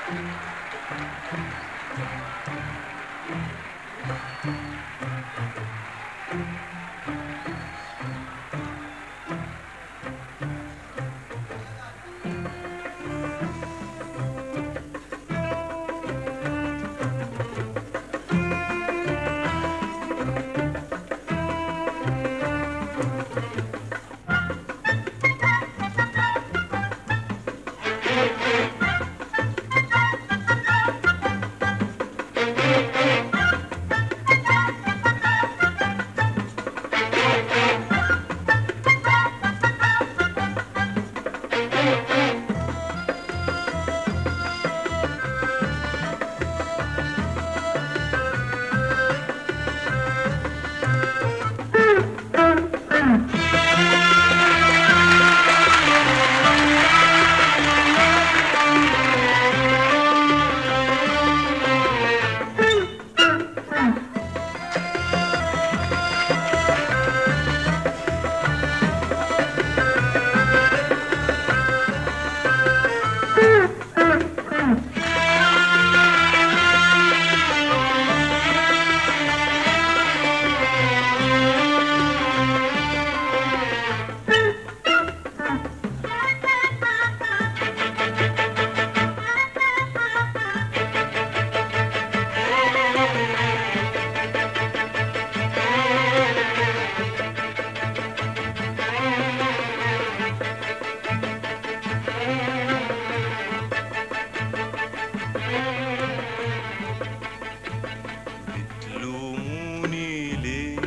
بتلوموني ليه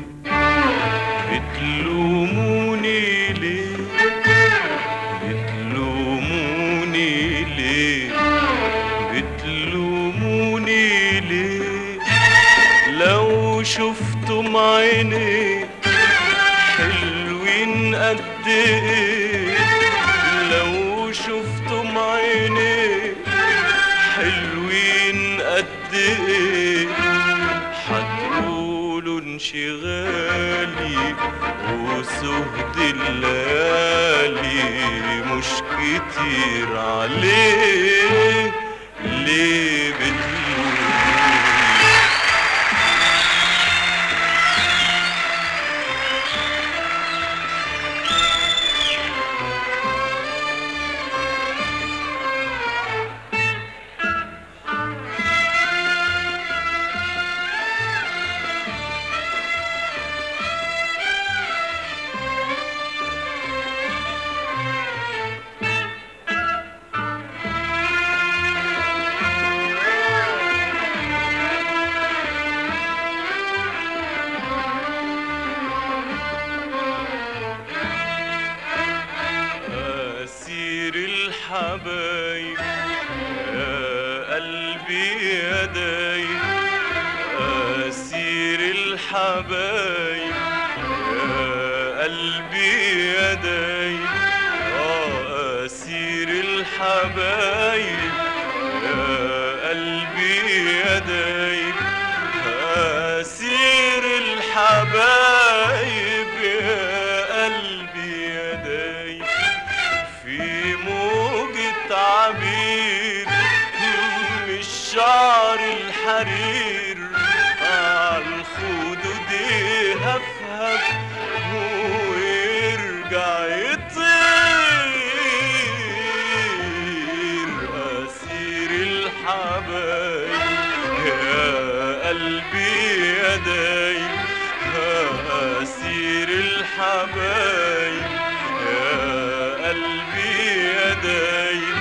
بتلوموني ليه بتلوموني ليه بتلوموني ليه لو شفتم عيني حلوين قد ايه لو شفتم عيني حلوين قد ايه حتقولوا انشغالي وسهد الليالي مش كتير عليه ليه بتلوموني أسير الحبايب يا قلبي يا دايب أسير الحبايب يا قلبي يا دايب آه أسير الحبايب يا قلبي يا دايب أسير الحبايب يا قلبي يا دايب في موجة عبير من الشعر الحرير عالخدود يهفهف ويرجع يطير أسير الحبايب يا قلبي يا دايب أسير الحبايب يا قلبي يا دايب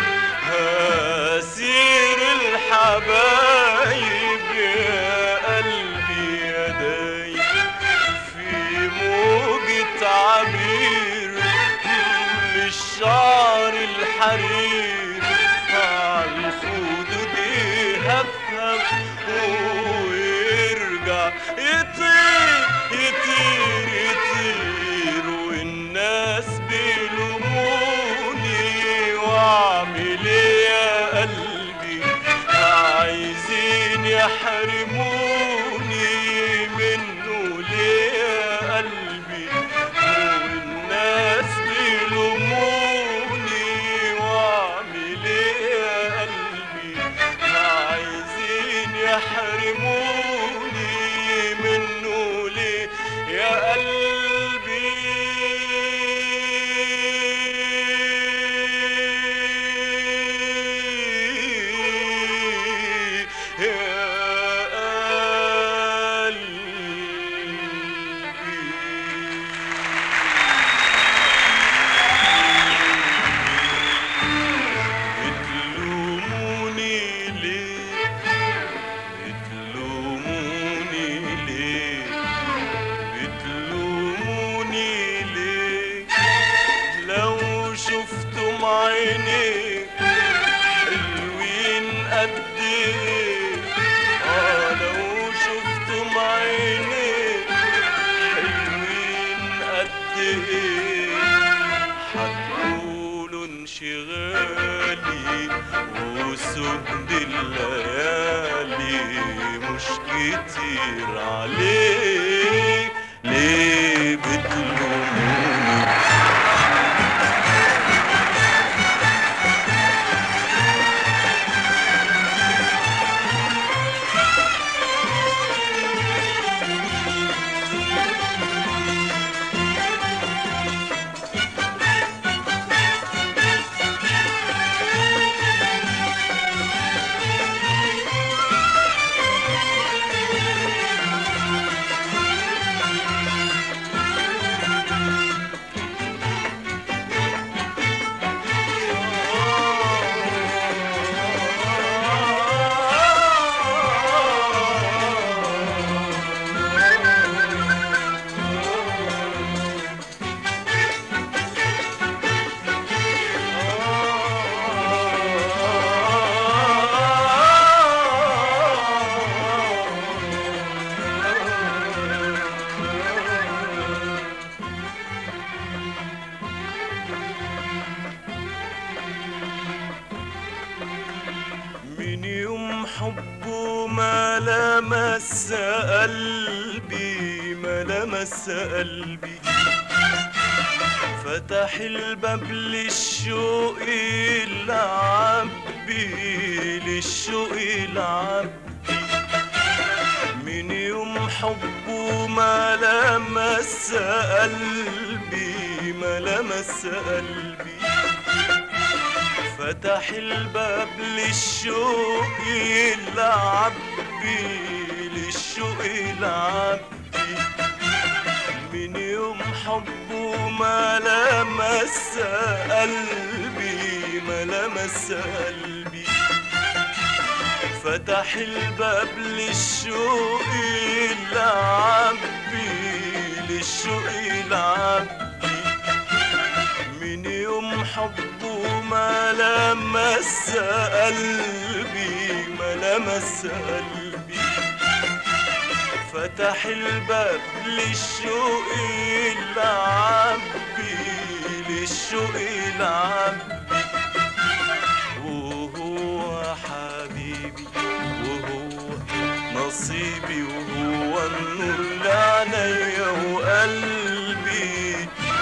أسير الحبايب يا قلبي يا دايب في موجة عبير من الشعر الحرير عالخدود يهفهف ويرجع يطير يطير يطير والناس بيلوموني واعمل ايه يا قلبي عايزين يحرموني منه ليه يا قلبي والناس بيلوموني واعمل ايه يا قلبي قد ايه اه لو شفتم عيني حلوين قد ايه هتقولوا انشغالي وسهد الليالي مش كتير عليك ليه بتلوموني من يوم حبه ما لمس قلبي ما لمس قلبي فتح الباب للشوق العبي للشوق العبي من يوم حبه ما لمس قلبي ما لمس قلبي فتح الباب للشوق العبي للشوق العبي من يوم حبه ما لمس قلبي ما لمس قلبي فتح الباب للشوق العبي للشوق العبي من يوم حبه ما لمس قلبي ما لمس قلبي فتح الباب للشوق العبي للشوق العبي وهو حبيبي وهو نصيبي وهو النور لعينيا وقلبي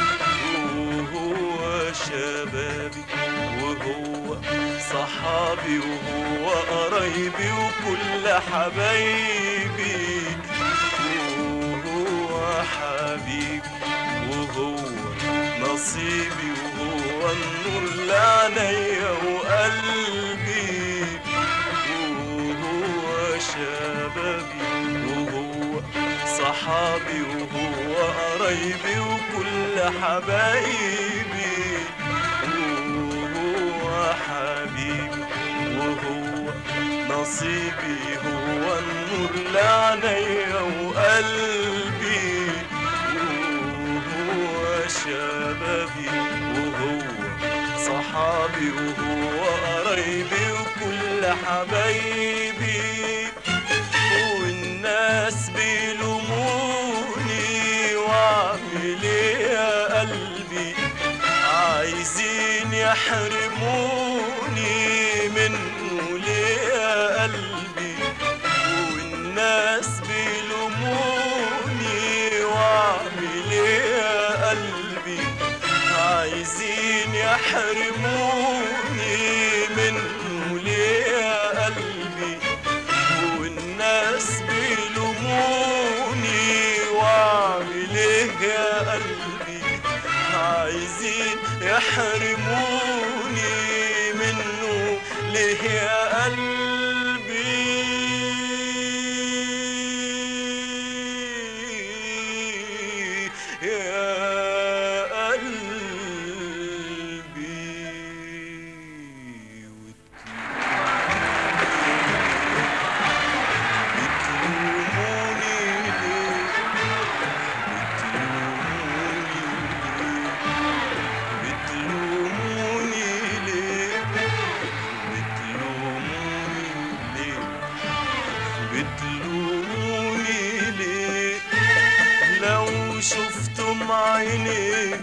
وهو شبابي وهو صحابي وهو قرايبي وكل حبايبي وهو حبيبي وهو نصيبي وهو النور لعينيا وقلبي وهو شبابي وهو صحابي وهو قرايبي وكل حبايبي وهو حبيبي وهو نصيبي هو النور لعينيا وقلبي وهو شبابي وهو صحابي وهو قرايبي وكل حبايبي والناس بيلوموني واعمل ايه يا قلبي عايزين يحرموني منه ليه يا قلبي والناس بيلوموني واعمل ايه يا قلبي عايزين يحرموني منه ليه يا قلبي والناس بيلوموني واعمل ايه يا قلبي عايزين يحرموني منه ليه يا قلبي يا قلبي بتلوموني ليه بتلوموني ليه بتلوموني عينيك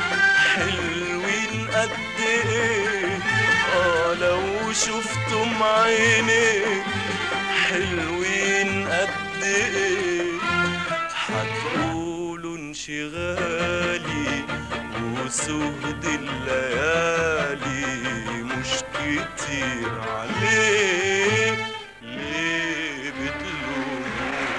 حلوين قد ايه اه لو شفتم عينيك حلوين قد ايه هتقولوا انشغالي وسهد الليالي مش كتير عليه ليه بتلوموني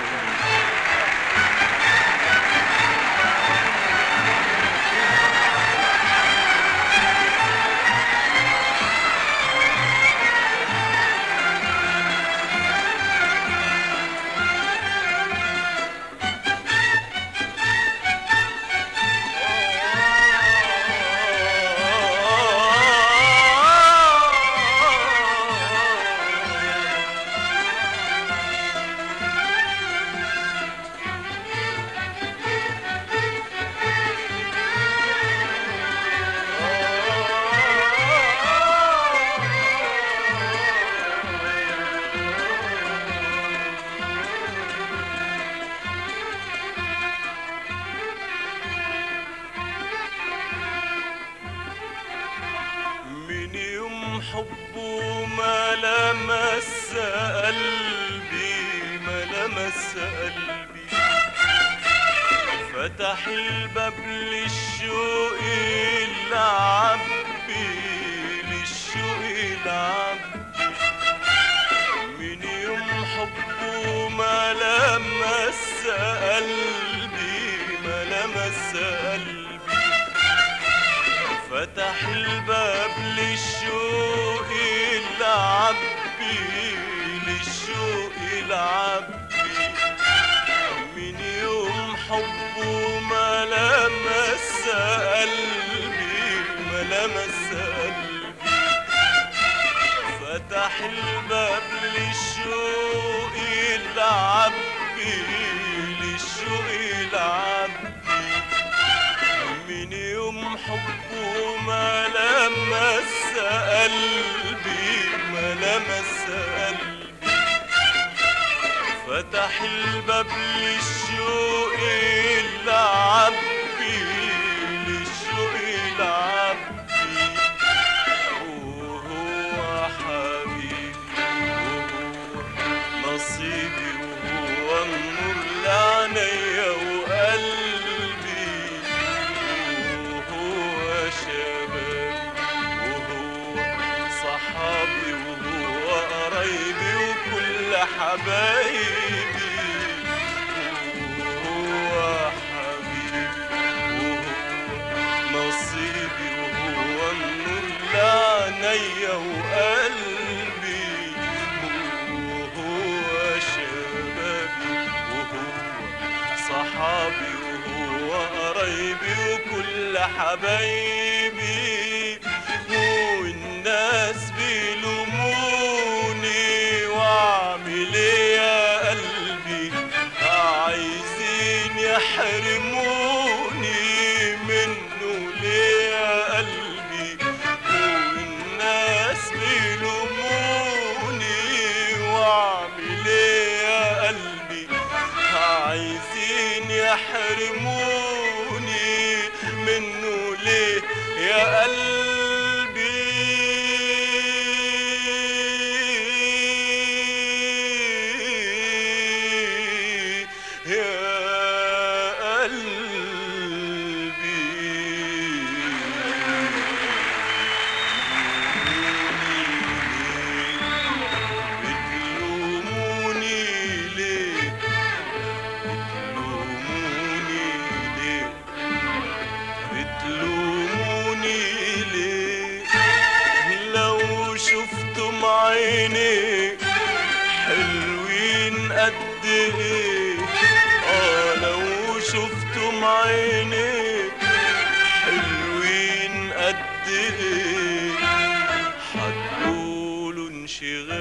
من يوم حبه ما لمس قلبي ما لمس قلبي فتح الباب للشوق العبي للشوق العبي من يوم حبه ما لمس قلبي ما لمس قلبي فتح الباب للشوق العبي للشوق العبي من يوم حبه ما لمس قلبي ما لمس قلبي فتح الباب للشوق العبي للشوق العبي من يوم حبه ما لمس قلبي ما لمس قلبي فتح الباب للشوق العبي للشوق العبي وهو حبيبي وهو نصيبي وهو النور لعينيا وقلبي وهو شبابي وهو صحابي وهو قرايبي وكل حبايبي وهو حبيبي وهو نصيبي وهو النور لعينيا وقلبي وهو شبابي وهو صحابي وهو قرايبي وكل حبايبي والناس بيلوموني واعمل ايه يا قلبي عايزين يحرموني منه ليه يا قلبي والناس بيلوموني واعمل ايه يا قلبي عايزين يحرموني منه ليه يا قلبي يا قلبي بتلوموني ليه بتلوموني ليه بتلوموني ليه لو شفتم عيني حلوين قد ايه اه لو شفتم عيني حلوين قد ايه هتقولوا انشغال